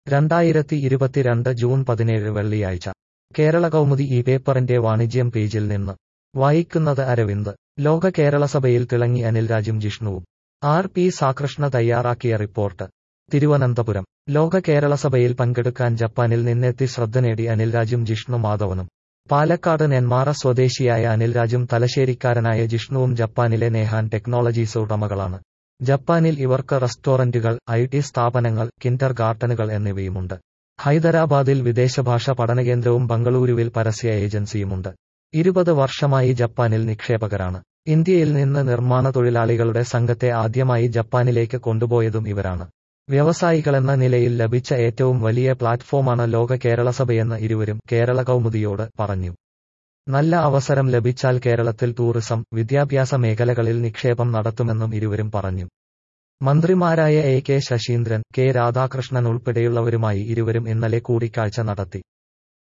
രണ്ടായിരത്തി ഇരുപത്തിരണ്ട് ജൂൺ പതിനേഴ് വെള്ളിയാഴ്ച കേരള കൗമുദി ഈ പേപ്പറിന്റെ വാണിജ്യം പേജിൽ നിന്ന് വായിക്കുന്നത് അരവിന്ദ് ലോക കേരള സഭയിൽ തിളങ്ങി അനിൽ രാജും ജിഷ്ണുവും ആർ പി സാകൃഷ്ണ തയ്യാറാക്കിയ റിപ്പോർട്ട് തിരുവനന്തപുരം ലോക കേരള സഭയിൽ പങ്കെടുക്കാൻ ജപ്പാനിൽ നിന്നെത്തി ശ്രദ്ധ നേടി അനിൽ രാജും ജിഷ്ണു മാധവനും പാലക്കാട് നെന്മാറ സ്വദേശിയായ അനിൽ രാജും തലശ്ശേരിക്കാരനായ ജിഷ്ണുവും ജപ്പാനിലെ നേഹാൻ ടെക്നോളജീസ് ഉടമകളാണ് ജപ്പാനിൽ ഇവർക്ക് റെസ്റ്റോറന്റുകൾ ഐ ടി സ്ഥാപനങ്ങൾ കിൻഡർ ഗാർട്ടനുകൾ എന്നിവയുമുണ്ട് ഹൈദരാബാദിൽ വിദേശഭാഷ പഠനകേന്ദ്രവും ബംഗളൂരുവിൽ പരസ്യ ഏജൻസിയുമുണ്ട് ഇരുപത് വർഷമായി ജപ്പാനിൽ നിക്ഷേപകരാണ് ഇന്ത്യയിൽ നിന്ന് നിർമ്മാണ തൊഴിലാളികളുടെ സംഘത്തെ ആദ്യമായി ജപ്പാനിലേക്ക് കൊണ്ടുപോയതും ഇവരാണ് വ്യവസായികളെന്ന നിലയിൽ ലഭിച്ച ഏറ്റവും വലിയ പ്ലാറ്റ്ഫോമാണ് ലോക കേരളസഭയെന്ന് ഇരുവരും കേരള കൗമുദിയോട് പറഞ്ഞു നല്ല അവസരം ലഭിച്ചാൽ കേരളത്തിൽ ടൂറിസം വിദ്യാഭ്യാസ മേഖലകളിൽ നിക്ഷേപം നടത്തുമെന്നും ഇരുവരും പറഞ്ഞു മന്ത്രിമാരായ A K Saseendran K Radhakrishnan ഉൾപ്പെടെയുള്ളവരുമായി ഇരുവരും ഇന്നലെ കൂടിക്കാഴ്ച നടത്തി